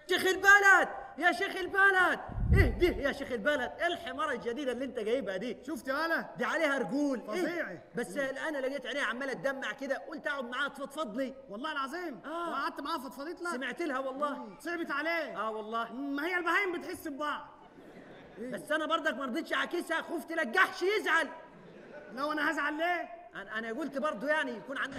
شيخ البلد يا شيخ البلد اهدي يا شيخ البلد إيه الحمارة الجديدة اللي انت جايبها دي شفت يا انا دي عليها رجول فظيعة. إيه؟ بس انا لقيت عينيها عماله تدمع كده قلت اقعد معاها تفضفض لي والله العظيم آه. وقعدت معاه فضفضيت لك سمعت لها والله صعبت عليه اه والله ما هي البهايم بتحس ببعض بس انا برضك ما رضيتش اعاكسها خفت لجحش يزعل لو انا هزعل ليه انا انا قلت برضه يعني يكون عندك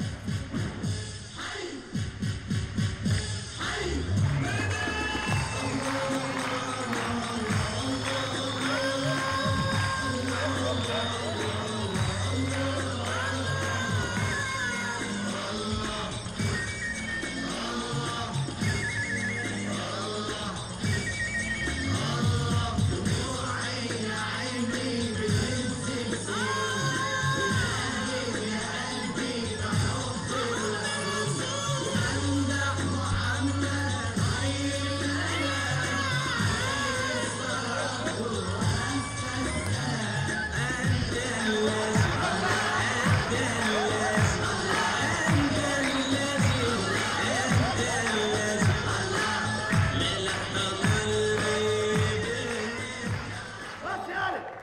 بس يا ولد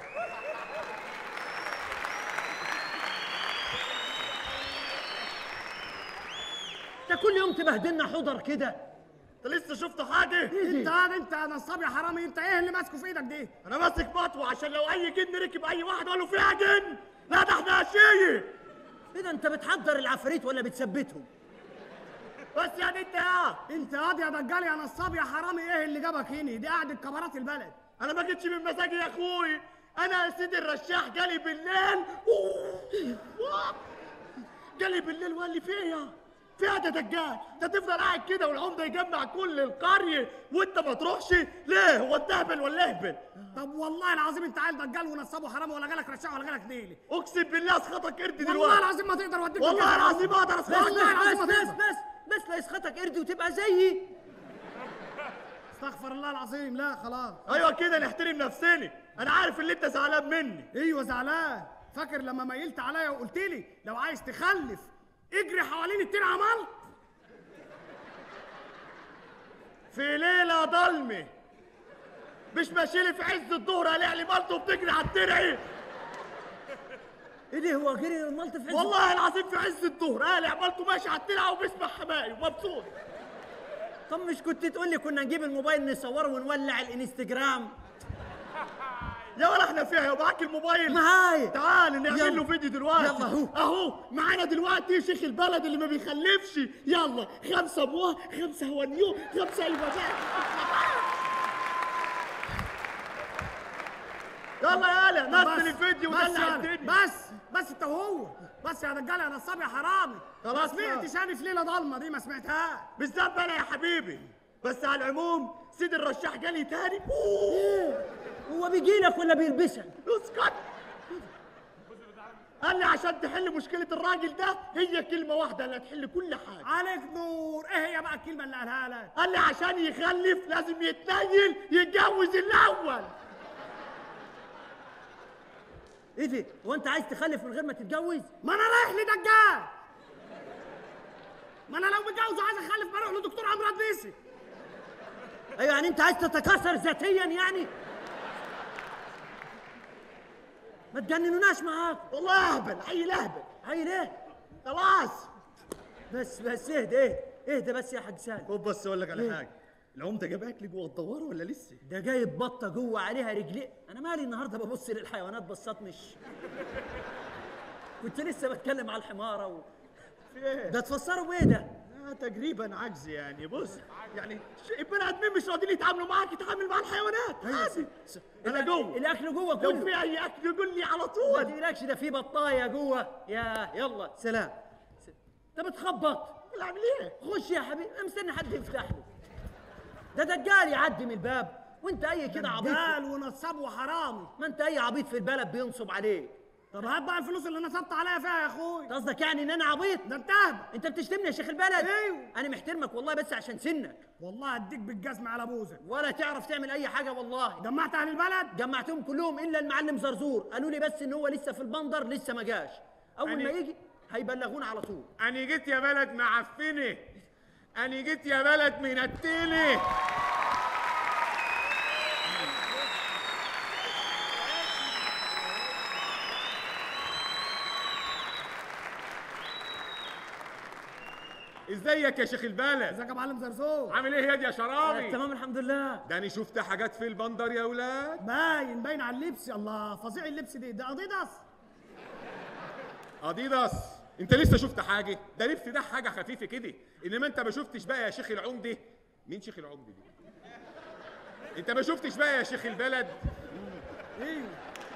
انت كل يوم تبهدلنا حضر كده انت لسه شفت حاجه انت هذا انت نصاب يا حرامي انت ايه اللي ماسكه في ايدك دي انا ماسك مطوه عشان لو اي جن ركب اي واحد قال له فيها جن لا ده احنا اشيه ايه ده انت بتحضر العفاريت ولا بتثبتهم بس يعني انت يا انت قاضي يا دجال يا نصاب يا حرامي ايه اللي جابك هنا دي قعدة كبارات البلد انا ما جيتش من مزاجي يا اخوي انا يا سيدي الرشاح جالي بالليل أوه. جالي بالليل وقال لي فيها فيها ده دجال ده تفضل قاعد كده والعمده يجمع كل القريه وانت ما تروحش ليه هو انت اهبل ولا اهبل طب والله العظيم انت عيل دجال ونصاب وحرامي ولا جالك رشاح ولا جالك نيلي اقسم بالله اسخطك قرد والله دلوقتي العظيم ما تقدر اوديك والله مكان. العظيم ما اقدر بس اسخطك والله العظيم بس ما بس تقدر. بس بس لا يسخطك قرد وتبقى زيي استغفر الله العظيم لا خلاص ايوه كده نحترم نفسنا انا عارف اللي انت زعلان مني ايوه زعلان فاكر لما ميلت عليا وقلت لي لو عايز تخلف اجري حوالين التين عمال في ليله ضلمه مش ماشي لي في عز الظهر الاقي لي مالته بتجري على الترعي ايه ده هو جري الملط في عز والله العظيم في عز الظهر قالع مالته ماشي على الترعه وبيسمع حماقي ومبسوط طب مش كنت تقول لي كنا نجيب الموبايل نصوره ونولع الانستجرام يا ولا احنا فيها يا معاك الموبايل معايا تعال نعمل يلا. له فيديو دلوقتي يلا اهو. اهو معانا دلوقتي شيخ البلد اللي ما بيخلفش يلا خمسه بوا خمسه هونيو خمسه الوزاء يلا يا هلا مثل الفيديو بس ودلع يلا. الدنيا بس بس انت وهو بس يا دجال يا نصاب يا حرامي ما خلاص سمعتش انا في ليله ضلمه دي ما سمعتهاش بالذات انا يا حبيبي بس على العموم سيد الرشاح جالي تاني هو بيجي لك ولا بيلبسك اسكت قال لي عشان تحل مشكلة الراجل ده هي كلمة واحدة اللي هتحل كل حاجة عليك نور ايه هي بقى الكلمه اللي قالها لك قال لي عشان يخلف لازم يتنيل يتجوز الأول ايه ده هو انت عايز تخلف من غير ما تتجوز ما انا رايح لدجال ما انا لو متجوز وعايز اخلف بروح لدكتور امراض نسي ايوه يعني انت عايز تتكاثر ذاتيا يعني ما تجننوناش معاك والله أهبل عيل أهبل عيل ايه خلاص بس بس اهدى اهدى اهدى بس يا حاج سالم خد بس أقول لك على إيه؟ حاجة العمدة جاب أكل جوه الدوار ولا لسه؟ ده جايب بطه جوه عليها رجلين انا مالي النهارده ببص للحيوانات بصات مش كنت لسه بتكلم على الحماره و... في إيه؟ ده تفسروا بايه ده آه، تقريبا عجز يعني بص يعني ش- البني ادمين مش راضيين يتعاملوا معاك يتعامل مع الحيوانات عادي انا جوه الاكل جوه لو كله في اي اكل قول لي على ما طول تقلقش ده في بطايه جوه يا يلا سلام س- انت بتخبط اعمل ايه خش يا حبيبي أنا مستني حد يفتح له ده دجال يعدي من الباب وانت اي كده عبيط دجال ونصاب وحرامي ما انت اي عبيط في البلد بينصب عليك طب هات بقى الفلوس اللي نصبت عليها فيها يا اخوي أنت قصدك يعني ان انا عبيط ده انت اهبل انت بتشتمني يا شيخ البلد ايوه. انا محترمك والله بس عشان سنك والله اديك بالجزمه على بوزك ولا تعرف تعمل اي حاجه والله جمعت اهل البلد جمعتهم كلهم الا المعلم زرزور قالوا لي بس ان هو لسه في البندر لسه ما جاش اول يعني- ما يجي هيبلغونا على طول انا جيت يا بلد معفنه انا جيت يا بلد منتنه ازيك يا شيخ البلد ازيك يا معلم زرزور عامل ايه يا دي يا آه، شرابي تمام الحمد لله ده انا شفت حاجات في البندر يا ولاد باين باين على اللبس الله فظيع اللبس دي ده اديداس اديداس انت لسه شفت حاجه ده لبس ده حاجه خفيفه كده انما انت ما شفتش بقى يا شيخ العمده مين شيخ العمده دي انت ما شفتش بقى يا شيخ البلد ايه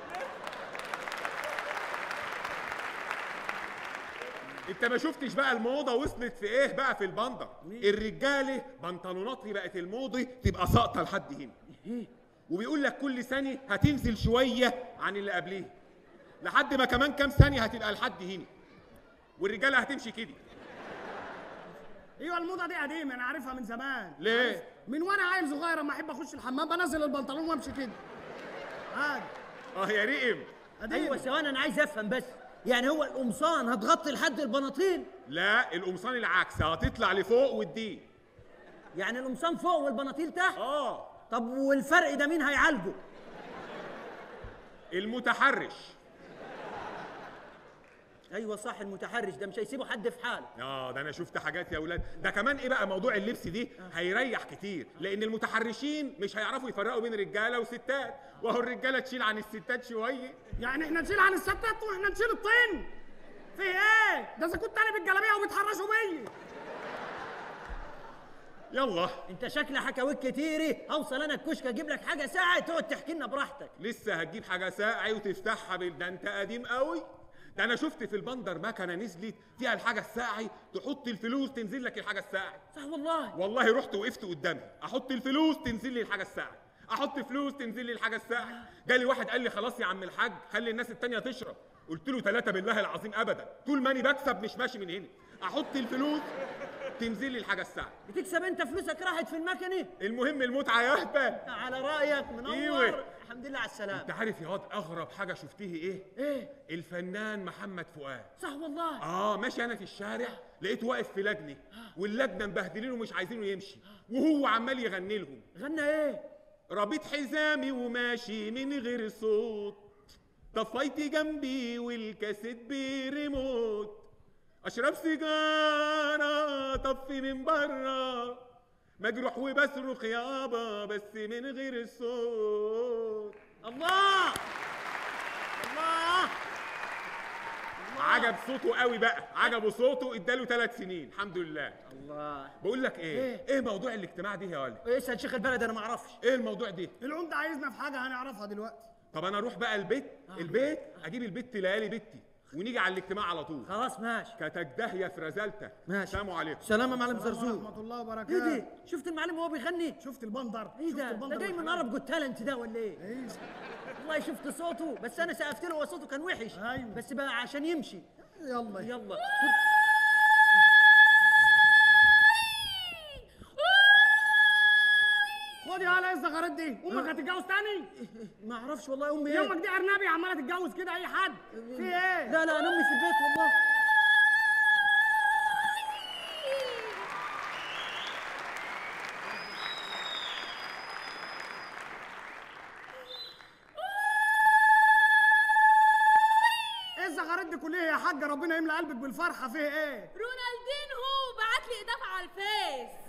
انت ما شفتش بقى الموضه وصلت في ايه بقى في البندر الرجاله بنطلوناتي بقت الموضه تبقى ساقطه لحد هنا وبيقول لك كل سنه هتنزل شويه عن اللي قبليه لحد ما كمان كام ثانيه هتبقى لحد هنا والرجاله هتمشي كده ايوه الموضه دي قديمه انا عارفها من زمان ليه من وانا عيل صغير اما احب اخش الحمام بنزل البنطلون وامشي كده عادي اه يا ريم قديم ايوه ثواني انا عايز افهم بس يعني هو القمصان هتغطي لحد البناطيل لا القمصان العكس هتطلع لفوق والدي يعني القمصان فوق والبناطيل تحت اه طب والفرق ده مين هيعالجه المتحرش ايوه صح المتحرش ده مش هيسيبوا حد في حاله اه ده انا شفت حاجات يا ولاد ده كمان ايه بقى موضوع اللبس دي هيريح كتير لان المتحرشين مش هيعرفوا يفرقوا بين رجاله وستات وهو الرجاله تشيل عن الستات شويه يعني احنا نشيل عن الستات واحنا نشيل الطين في ايه ده اذا كنت انا بالجلابيه وبيتحرشوا بيا يلا انت شكل حكاويك كتيري اوصل انا الكشك اجيب لك حاجه ساعه تقعد تحكي لنا براحتك لسه هتجيب حاجه ساقعه وتفتحها بال- ده انت قديم قوي ده انا شفت في البندر مكنه نزلت فيها الحاجه الساقعه تحط الفلوس تنزل لك الحاجه الساقعه صح والله والله رحت وقفت قدامها احط الفلوس تنزل لي الحاجه الساعه احط فلوس تنزل لي الحاجه الساعه جالي واحد قال لي خلاص يا عم الحاج خلي الناس التانية تشرب قلت له ثلاثة بالله العظيم ابدا طول ما انا بكسب مش ماشي من هنا احط الفلوس تنزل لي الحاجه الساعه بتكسب انت فلوسك راحت في المكنه المهم المتعه يا اهبل على رايك منور ايوه. الحمد لله على السلامه انت عارف يا واد اغرب حاجه شفتيه ايه ايه الفنان محمد فؤاد صح والله اه ماشي انا في الشارع لقيته واقف في لجنه واللجنه مبهدلينه ومش عايزينه يمشي وهو عمال يغني لهم غنى ايه رابط حزامي وماشي من غير صوت طفيت جنبي والكاسيت بريموت اشرب سيجاره طفي من بره مجروح وبصرخ يابا بس من غير الصوت الله الله عجب صوته قوي بقى عجبه صوته اداله ثلاث سنين الحمد لله الله بقول لك ايه إيه؟ ايه موضوع الاجتماع ده يا ولد اسال شيخ البلد انا ما اعرفش ايه الموضوع ده العمده عايزنا في حاجه هنعرفها دلوقتي طب انا اروح بقى البيت البيت اجيب البت ليالي بنتي ونيجي على الاجتماع على طول خلاص ماشي كتك داهيه في رزالتك ماشي. سلام عليكم سلام يا معلم السلام زرزور ورحمه الله ايه وبركاته دي شفت المعلم وهو بيغني شفت البندر ايه شفت ده البندر ده جاي من والحلاوة؟ ارب جوت تالنت ده ولا ايه ايه والله شفت صوته بس انا سقفت له وصوته كان وحش أيوة. بس بقى عشان يمشي يلا يلا خد يا هلا ايه الزغارات دي امك هتتجوز تاني ما اعرفش والله امي يا ايه امك دي ارنبي عماله تتجوز كده اي حد في ايه لا لا انا امي في البيت والله ايه الزغارات دي كلها يا حاجه ربنا يملى قلبك بالفرحه فيه ايه رونالدينهو بعت لي اضافه على الفيس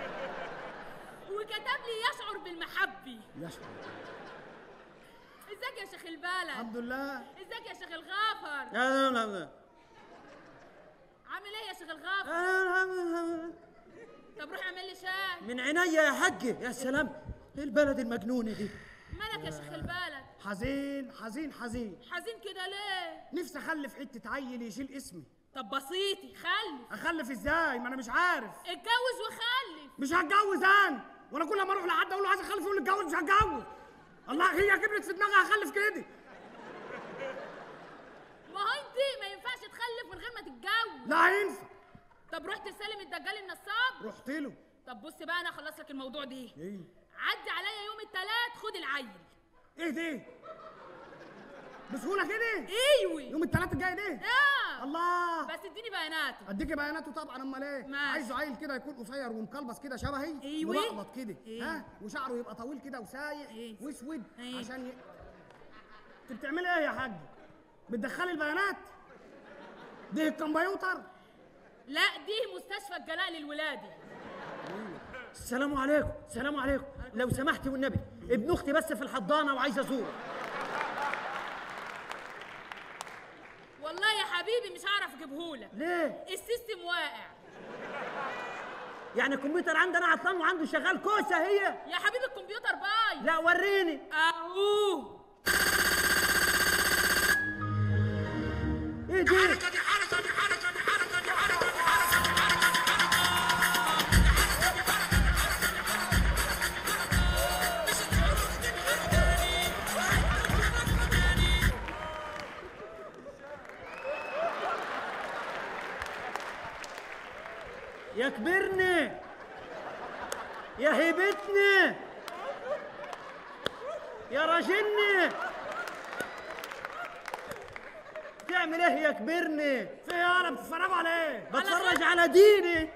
وكتب لي يشعر بالمحبه يشعر ازيك يا شيخ البلد الحمد لله ازيك يا شيخ الغافر لا لا لا عامل ايه يا شيخ الغافر لا طب روح اعمل لي شاي من عينيا يا حجي يا سلام ايه البلد المجنونه دي مالك يا شيخ البلد حزين حزين حزين حزين كده ليه نفسي اخلف حته عيل يشيل اسمي طب بسيطي خلف اخلف ازاي ما انا مش عارف اتجوز وخلف مش هتجوز انا وانا كل ما اروح لحد اقول له عايز اخلف يقول لي اتجوز مش هتجوز الله هي كبرت في دماغها هخلف كده ما هو انت ما ينفعش تخلف من غير ما تتجوز لا هينفع طب رحت تسلم الدجال النصاب رحت له طب بص بقى انا اخلص لك الموضوع ده ايه عدي عليا يوم الثلاث خد العيل ايه ده بسهوله كده ايوه يوم الثلاث الجاي ده اه الله بس اديني بياناته اديكي بياناته طبعا امال ايه ماشي. عايزه عيل كده يكون قصير ومكلبس كده شبهي أيوة. ومقبط كده إيه. ها وشعره يبقى طويل كده وسايق إيه. واسود إيه. عشان ي... انت بتعملي ايه يا حاج بتدخلي البيانات ده الكمبيوتر لا دي مستشفى الجلاء للولادي السلام عليكم السلام عليكم لو سمحتي والنبي ابن اختي بس في الحضانه وعايز ازوره والله يا حبيبي مش هعرف اجيبهولك ليه السيستم واقع يعني الكمبيوتر عندنا عطلان وعنده شغال كوسه هي يا حبيبي الكمبيوتر بايظ لا وريني اهو ايه دي يا كبرني يا هيبتني يا راجلني تعمل ايه يا كبرني في ايه انا بتتفرجوا على ايه بتفرج على ديني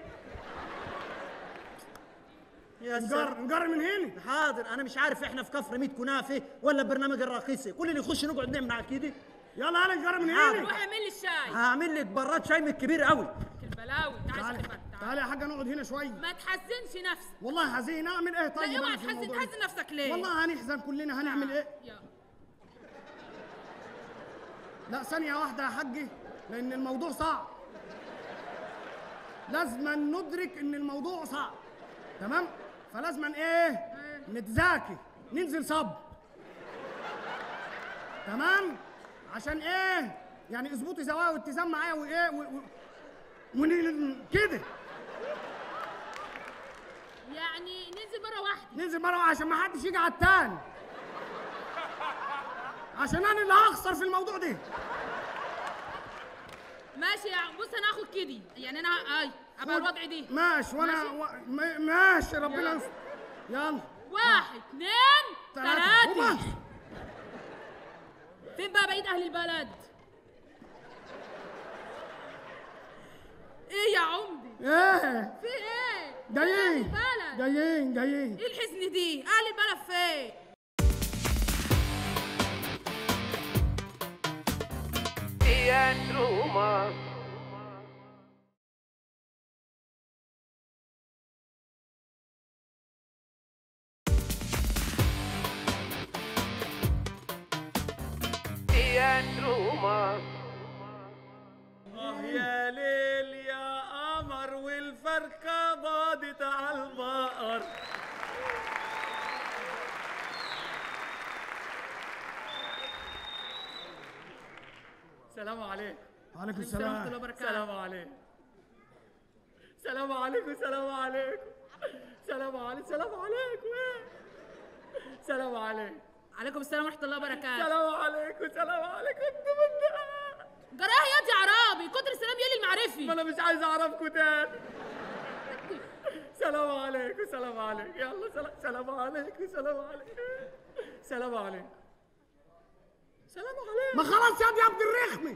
يا نجر سلام نجر من هنا حاضر انا مش عارف احنا في كفر ميت كنافه ولا برنامج الراقصه كل اللي يخش نقعد نعمل على كده يلا يلا نجر من حاضر. هنا روح اعمل لي الشاي هعمل لك براد شاي من الكبير قوي البلاوي تعال تعالي شوف تعال تعالي يا حاجه نقعد هنا شويه ما تحزنش نفسك والله حزين اعمل ايه طيب لا اوعى أنا في تحزن الموضوع ده؟ تحزن نفسك ليه والله هنحزن كلنا هنعمل ايه يلا لا ثانيه واحده يا حاجي لان الموضوع صعب لازم ندرك ان الموضوع صعب تمام فلازم ايه نتذاكي ننزل صب تمام عشان ايه يعني اظبطي زوايا واتزان معايا وايه و... و... ون- كده يعني ننزل مره واحده ننزل مره عشان ما حدش يجي على التاني عشان انا اللي هخسر في الموضوع ده ماشي يا عم. بص انا هاخد كدي يعني انا اي ابقى الوضع دي ماشي وانا ماشي. و... م- ماشي ربنا يلا. يستر يلا واحد اثنين ثلاثة ثلاثة وبس. فين بقى بقية أهل البلد؟ إيه يا عمدي؟ ايه في إيه؟ فين أهل جايين البلد؟ جايين جايين إيه الحزن دي؟ أهل البلد فين؟ آه يا ليل يا قمر والفرخة باضت على البقر سلام عليكم وعليكم السلام ورحمة الله السلام وبركاته سلام عليكم سلام عليكم سلام عليكم سلام عليكم سلام عليكم إيه؟ سلام عليكم عليكم السلام ورحمة الله وبركاته سلام عليكم سلام عليكم انتوا من جراح يا دي عرابي كتر السلام يلي ما المعرفي انا مش عايز اعرفكم تاني سلام عليكم سلام عليكم يلا سلام سلام عليكم سلام عليكم سلام عليكم سلام عليكم ما خلاص يا دي يا عبد الرخمي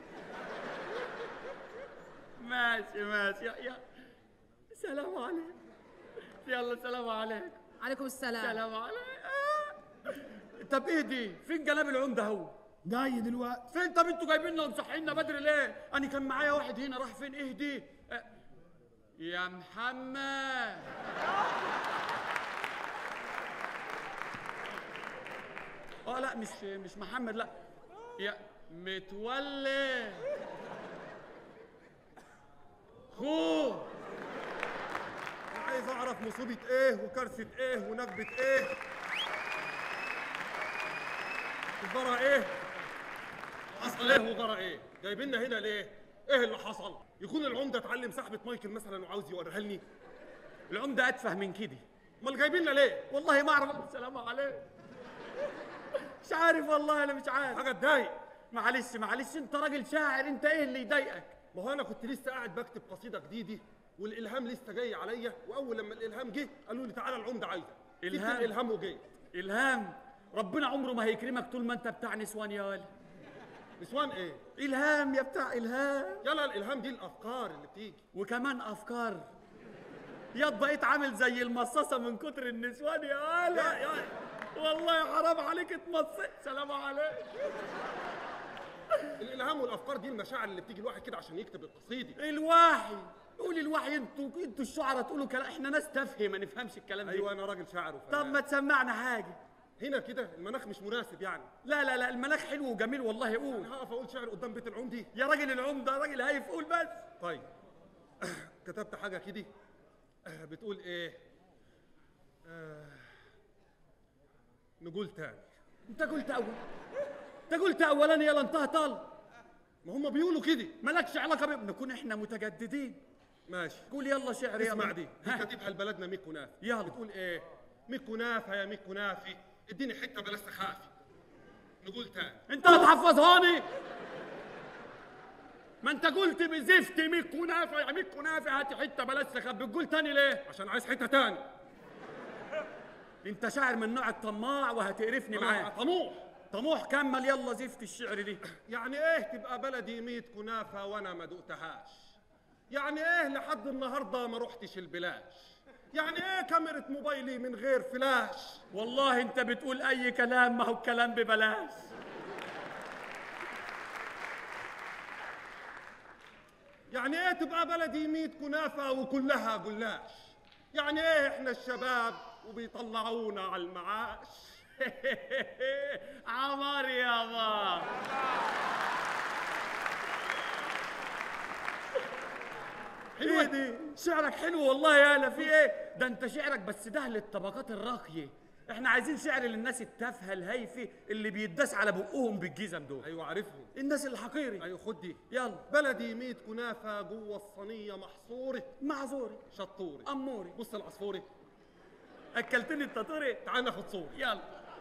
ماشي ماشي يا يا سلام عليكم يلا سلام عليكم عليكم السلام سلام عليكم طب ايه دي فين جناب العمده هو جاي دلوقتي فين طب انتوا جايبيننا ومصحينا بدري ليه انا كان معايا واحد هنا راح فين ايه دي اه، يا محمد اه لا مش مش محمد لا يا متولي خو عايز اعرف مصيبه ايه وكارثه ايه ونكبه ايه وجرى ايه حصل ايه وجرى ايه جايبيننا هنا ليه ايه اللي حصل يكون العمده اتعلم سحبه مايكل مثلا وعاوز يوريها لي العمده اتفه من كده امال جايبيننا ليه والله ما اعرف السلام عليكم مش عارف والله انا مش عارف حاجه تضايق معلش معلش انت راجل شاعر انت ايه اللي يضايقك ما هو انا كنت لسه قاعد بكتب قصيده جديده والالهام لسه جاي عليا واول لما الالهام جه قالوا لي تعالى العمده عايزك إلهام؟ سبت الالهام وجيت الهام ربنا عمره ما هيكرمك طول ما انت بتاع نسوان يا ولد نسوان ايه الهام يا بتاع الهام يلا الالهام دي الافكار اللي بتيجي وكمان افكار يا بقيت عامل زي المصاصه من كتر النسوان يا ولد يا- يا- والله حرام عليك اتمصيت سلام عليك الالهام والافكار دي المشاعر اللي بتيجي الواحد كده عشان يكتب القصيده الواحد قولي الوحي انتوا انتوا الشعراء تقولوا كلام احنا ناس تافهه ما نفهمش الكلام ده ايوه انا راجل شاعر وفنان. طب ما تسمعنا حاجه هنا كده المناخ مش مناسب يعني لا لا لا المناخ حلو وجميل والله قول انا هقف اقول شعر قدام بيت العمدي يا راجل العمده راجل هايف قول بس طيب كتبت حاجه كده بتقول ايه آه، نقول تاني انت قلت اول انت قلت اولاني يلا انتهى طال ما هم بيقولوا كده مالكش علاقه بيه نكون احنا متجددين ماشي قول يلا شعر يلا اسمع دي دي ها. كاتبها لبلدنا ميكو نافي يلا. بتقول ايه ميكو نافه يا ميكو نافي اديني حته بلاش تخافي نقول تاني انت هتحفظهاني ما انت قلت بزفت ميكو نافع يا ميكو نافع هات حته بلاش سخاب بتقول تاني ليه عشان عايز حته تاني انت شاعر من نوع الطماع وهتقرفني أنا معاك طموح طموح كمل يلا زفت الشعر دي يعني ايه تبقى بلدي ميت كنافه وانا ما دقتهاش يعني ايه لحد النهارده ما رحتش البلاش يعني ايه كاميرا موبايلي من غير فلاش والله انت بتقول اي كلام ما هو الكلام ببلاش يعني ايه تبقى بلدي ميت كنافه وكلها جلاش يعني ايه احنا الشباب وبيطلعونا على المعاش عمر يابا حلوة دي شعرك حلو والله يا لا في ايه ده انت شعرك بس ده للطبقات الراقية احنا عايزين شعر للناس التافهة الهايفة اللي بيداس على بقهم بالجزم دول ايوه عارفهم الناس الحقيري ايوه خد دي يلا بلدي ميت كنافه جوه الصينيه محصوره معذوري شطوري اموري بص العصفوري اكلتني التطوري تعال ناخد صوره يلا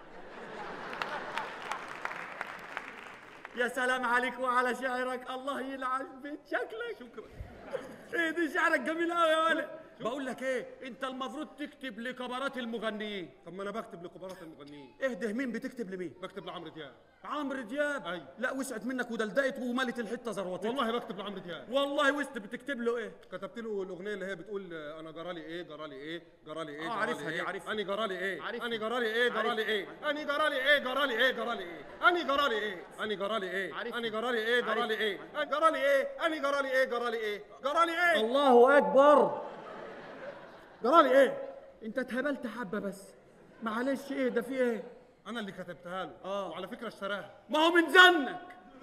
يا سلام عليك وعلى شعرك الله يلعن بيت شكلك شكرا ايه دي شعرك جميل قوي يا ولد بقول لك ايه انت المفروض تكتب لكبارات المغنيين طب ما انا بكتب لكبارات المغنيين اهده مين بتكتب لمين بكتب لعمرو دياب عمرو دياب أيوة. لا وسعت منك ودلدقت وملت الحته زروتك والله بكتب لعمرو دياب والله وسط بتكتب له ايه كتبت له الاغنيه اللي هي بتقول آه، انا جرالي ايه جرالي ايه جرالي ايه آه، جرالي عارفها دي، إيه؟ عارفها. اني جرالي ايه عارفها. اني جرالي ايه جرالي ايه اني جرالي ايه جرالي ايه جرالي ايه اني جرالي ايه اني جرالي ايه عارفها. اني جرالي ايه جرالي ايه أني جرالي ايه اني جرالي ايه جرالي ايه جرالي ايه الله اكبر جرالي ايه انت اتهبلت حبه بس معلش ايه ده في ايه انا اللي كتبتها له آه. وعلى فكره اشتراها ما هو من زنك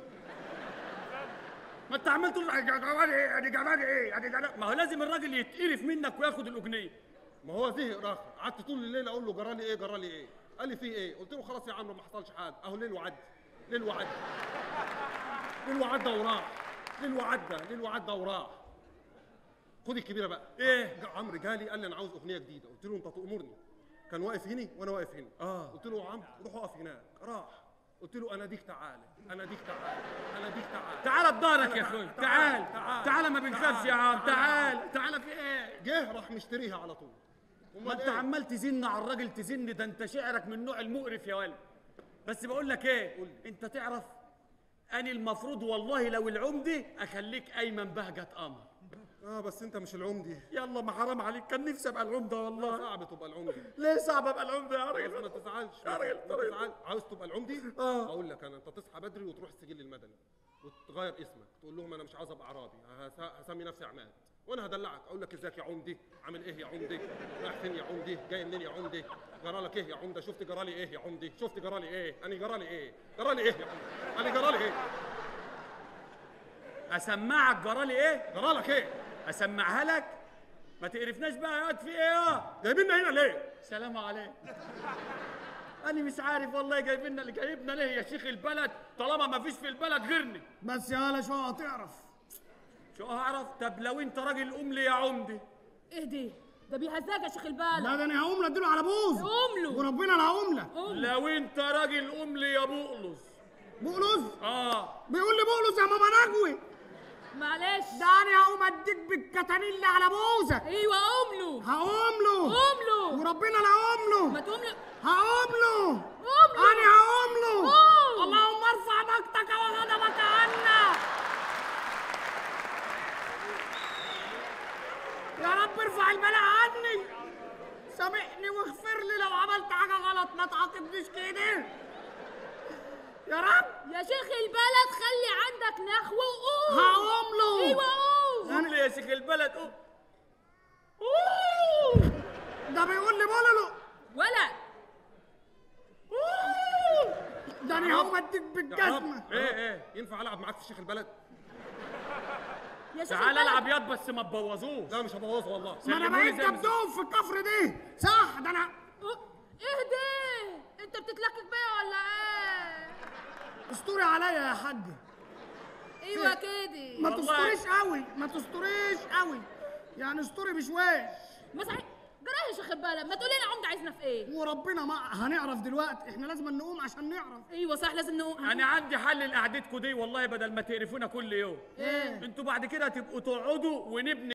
ما انت عمال تقول أنا جمال ايه انا جمال ايه انا جمال ما هو لازم الراجل يتقرف منك وياخد الاغنيه ما هو زهق راخ قعدت طول الليل اقول له جرالي ايه جرالي ايه قال لي في ايه قلت له خلاص يا عم ما حصلش حاجه اهو ليل وعدى ليل وعدى ليل وعدى وراح ليل وعدى ليل وعدى وراح خد الكبيره بقى إيه؟ جا- عمرو جالي قال لي انا عاوز اغنيه جديده قلت له انت تامرني كان واقف هنا وانا واقف هنا آه. قلت له يا عمرو روح اقف هناك راح قلت له انا ديك تعالى انا ديك تعالى انا ديك تعالى تعال بضهرك يا اخوي تعال تعال. تعال ما بنخافش يا عم تعال تعال في ايه جه راح مشتريها على طول ما امال انت إيه؟ عمال تزن على الراجل تزن ده انت شعرك من النوع المقرف يا ولد بس بقول لك ايه انت تعرف اني المفروض والله لو العمدي اخليك ايمن بهجة قمر اه بس انت مش العمدي يلا ما حرام عليك كان نفسي ابقى العمده والله صعب تبقى العمدي ليه صعب ابقى العمده يا ما راجل تزعلش يا راجل، ما طيب. تزعلش عاوز تبقى العمدي آه. اقول لك انا انت تصحى بدري وتروح السجل المدني وتغير اسمك تقول لهم انا مش عاوز ابقى عرابي هس- هسمي نفسي عماد وانا هدلعك اقول لك ازيك يا عمدي عامل ايه يا عمدي رايح فين يا عمدي جاي منين يا عمدي جرالك ايه يا عمده شفت جرالي ايه يا عمدي شفت جرالي ايه انا جرالي ايه جرالي ايه يا عمدي انا جرالي ايه اسمعك جرالي ايه جرالك ايه اسمعها لك ما تقرفناش بقى يا واد في ايه اه جايبيننا هنا ليه سلام عليك انا مش عارف والله جايبيننا اللي جايبنا ليه يا شيخ البلد طالما ما فيش في البلد غيرني بس يا هلا شو هتعرف شو هعرف طب لو انت راجل ام لي يا عمدي اهدي ده بيهزاك يا شيخ لا البلد ده انا هقوم له اديله على بوز قوم له وربنا لا هقوم له قوم لو انت راجل ام لي يا بقلص بقلص اه بيقول لي بقلص يا ماما نجوي معلش ده انا هقوم اديك بالكتانيل على بوزه ايوه قوم له هقوم له قوم له وربنا لا هقوم ما له تقوم له هقوم له قوم له انا هقوم له قوم. اللهم ارفع مقتك وغضبك عنا يا رب ارفع البلاء عني سامحني واغفر لي لو عملت حاجه غلط ما تعاقبنيش كده يا رب يا شيخ البلد خلي عندك نخوة وقوم هقوم له ايوه قوم قوم لي يا شيخ البلد قوم ده بيقول لي بولولو ولا ده انا هقوم اديك بالجزمه ايه ايه ينفع العب معاك في شيخ البلد يا شيخ تعال البلد. العب ياض بس ما تبوظوش لا مش هبوظه والله ما انا سلموني بقيت زمزم. دبدوب في الكفر دي صح ده انا اهدي انت بتتلكك بيا ولا ايه استوري عليا يا حاج ايوه كده ما والله. تستوريش قوي ما تستوريش قوي يعني استوري بشويش ما صحيح جراح يا شيخ البلد ما تقولي لي عمده عايزنا في ايه وربنا ما هنعرف دلوقتي احنا لازم نقوم عشان نعرف ايوه صح لازم نقوم انا عندي حل لقعدتكم دي والله بدل ما تقرفونا كل يوم ايه انتوا بعد كده تبقوا تقعدوا ونبني